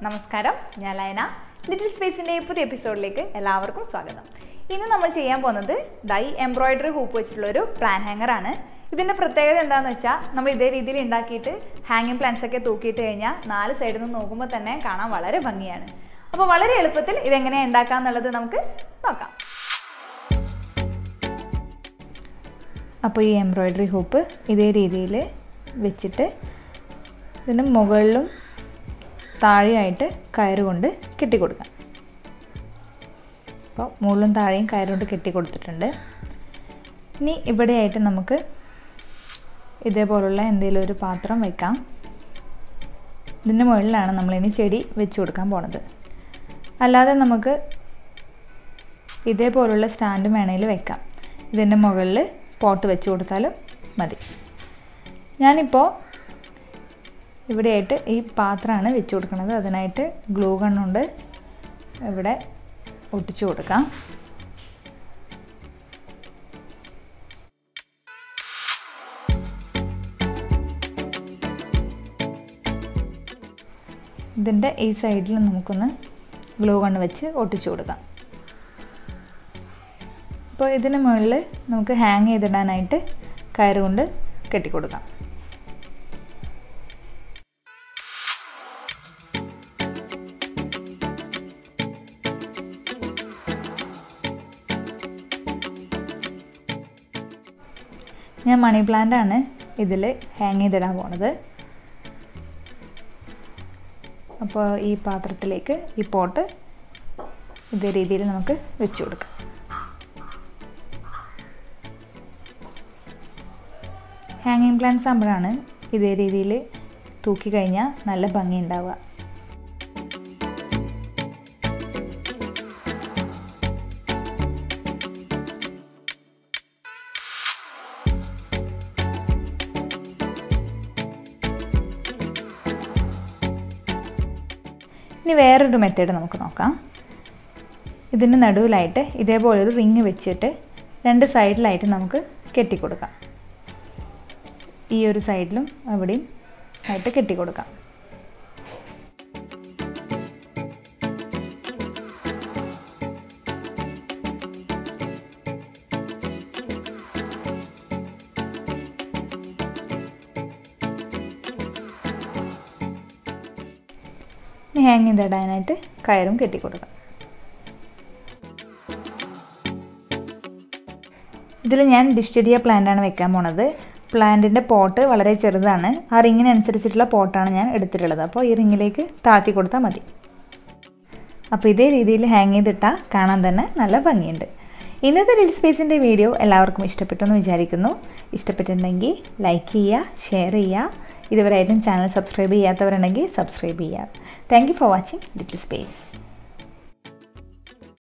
നമസ്കാരം ഞാൻ ലയന ലിറ്റിൽ സ്പേസിൻ്റെ പുതിയ എപ്പിസോഡിലേക്ക് എല്ലാവർക്കും സ്വാഗതം ഇന്ന് നമ്മൾ ചെയ്യാൻ പോകുന്നത് ഡൈ എംബ്രോയിഡറി ഹൂപ്പ് വെച്ചിട്ടുള്ള ഒരു പ്ലാൻ ഹാങ്ങർ ആണ് ഇതിൻ്റെ പ്രത്യേകത എന്താണെന്ന് വെച്ചാൽ നമ്മൾ ഇതേ രീതിയിൽ ഉണ്ടാക്കിയിട്ട് ഹാങ്ങിങ് പ്ലാൻസ് ഒക്കെ തൂക്കിയിട്ട് കഴിഞ്ഞാൽ നാല് സൈഡിൽ നിന്ന് നോക്കുമ്പോൾ തന്നെ കാണാൻ വളരെ ഭംഗിയാണ് അപ്പോൾ വളരെ എളുപ്പത്തിൽ ഇതെങ്ങനെയാണ് ഉണ്ടാക്കുക എന്നുള്ളത് നമുക്ക് നോക്കാം അപ്പോൾ ഈ എംബ്രോയിഡറി ഹൂപ്പ് ഇതേ രീതിയിൽ വെച്ചിട്ട് ഇതിന് മുകളിലും താഴെയായിട്ട് കയറ് കൊണ്ട് കെട്ടിക്കൊടുക്കാം അപ്പോൾ മുകളിലും താഴെയും കയറ് കൊണ്ട് കെട്ടി കൊടുത്തിട്ടുണ്ട് ഇനി ഇവിടെയായിട്ട് നമുക്ക് ഇതേപോലുള്ള എന്തെങ്കിലും ഒരു പാത്രം വയ്ക്കാം ഇതിൻ്റെ മുകളിലാണ് നമ്മളിനി ചെടി വെച്ച് കൊടുക്കാൻ പോണത് അല്ലാതെ നമുക്ക് ഇതേപോലുള്ള സ്റ്റാൻഡ് വേണമെങ്കിൽ വെക്കാം ഇതിൻ്റെ മുകളിൽ പോട്ട് വെച്ച് കൊടുത്താലും മതി ഞാനിപ്പോൾ ഇവിടെയായിട്ട് ഈ പാത്രമാണ് വെച്ച് കൊടുക്കുന്നത് അതിനായിട്ട് ഗ്ലൂ ഗണ്ണുണ്ട് ഇവിടെ ഒട്ടിച്ചു കൊടുക്കാം ഇതിൻ്റെ ഈ സൈഡിൽ നമുക്കൊന്ന് ഗ്ലൂ ഗണ്ണ് വെച്ച് ഒട്ടിച്ചു കൊടുക്കാം അപ്പോൾ ഇതിന് മുകളിൽ നമുക്ക് ഹാങ് ചെയ്തിടാനായിട്ട് കയറ് കൊണ്ട് കെട്ടിക്കൊടുക്കാം ഞാൻ മണി പ്ലാന്റ് ആണ് ഇതിൽ ഹാങ് ചെയ്തിടാൻ പോണത് അപ്പോൾ ഈ പാത്രത്തിലേക്ക് ഈ പോട്ട് ഇതേ രീതിയിൽ നമുക്ക് വെച്ച് കൊടുക്കാം ഹാങ്ങിങ് പ്ലാന്റ്സ് ആകുമ്പോഴാണ് ഇതേ രീതിയിൽ തൂക്കി കഴിഞ്ഞാൽ നല്ല ഭംഗി ഉണ്ടാവുക ഇനി വേറൊരു മെത്തേഡ് നമുക്ക് നോക്കാം ഇതിൻ്റെ നടുവിലായിട്ട് ഇതേപോലെ ഒരു റിങ് വെച്ചിട്ട് രണ്ട് സൈഡിലായിട്ട് നമുക്ക് കെട്ടിക്കൊടുക്കാം ഈ ഒരു സൈഡിലും അവിടെയും ആയിട്ട് കെട്ടിക്കൊടുക്കാം ഇനി ഹാങ് ചെയ്തിടാനായിട്ട് കയറും കെട്ടിക്കൊടുക്കാം ഇതിൽ ഞാൻ ഡിസ്റ്റഡിയ പ്ലാന്റാണ് വെക്കാൻ പോണത് പ്ലാന്റിൻ്റെ പോട്ട് വളരെ ചെറുതാണ് ആ റിങ്ങിനനുസരിച്ചിട്ടുള്ള പോട്ടാണ് ഞാൻ എടുത്തിട്ടുള്ളത് അപ്പോൾ ഈ റിങ്ങിലേക്ക് താഴ്ത്തി കൊടുത്താൽ മതി അപ്പോൾ ഇതേ രീതിയിൽ ഹാങ് ചെയ്തിട്ടാൽ കാണാൻ തന്നെ നല്ല ഭംഗിയുണ്ട് ഇന്നത്തെ റീൽ സ്പേസിൻ്റെ വീഡിയോ എല്ലാവർക്കും ഇഷ്ടപ്പെട്ടു എന്ന് വിചാരിക്കുന്നു ഇഷ്ടപ്പെട്ടിട്ടുണ്ടെങ്കിൽ ലൈക്ക് ചെയ്യുക ഷെയർ ചെയ്യുക ഇതുവരെയായിട്ടും ചാനൽ സബ്സ്ക്രൈബ് ചെയ്യാത്തവരുണ്ടെങ്കിൽ സബ്സ്ക്രൈബ് ചെയ്യുക thank you for watching little space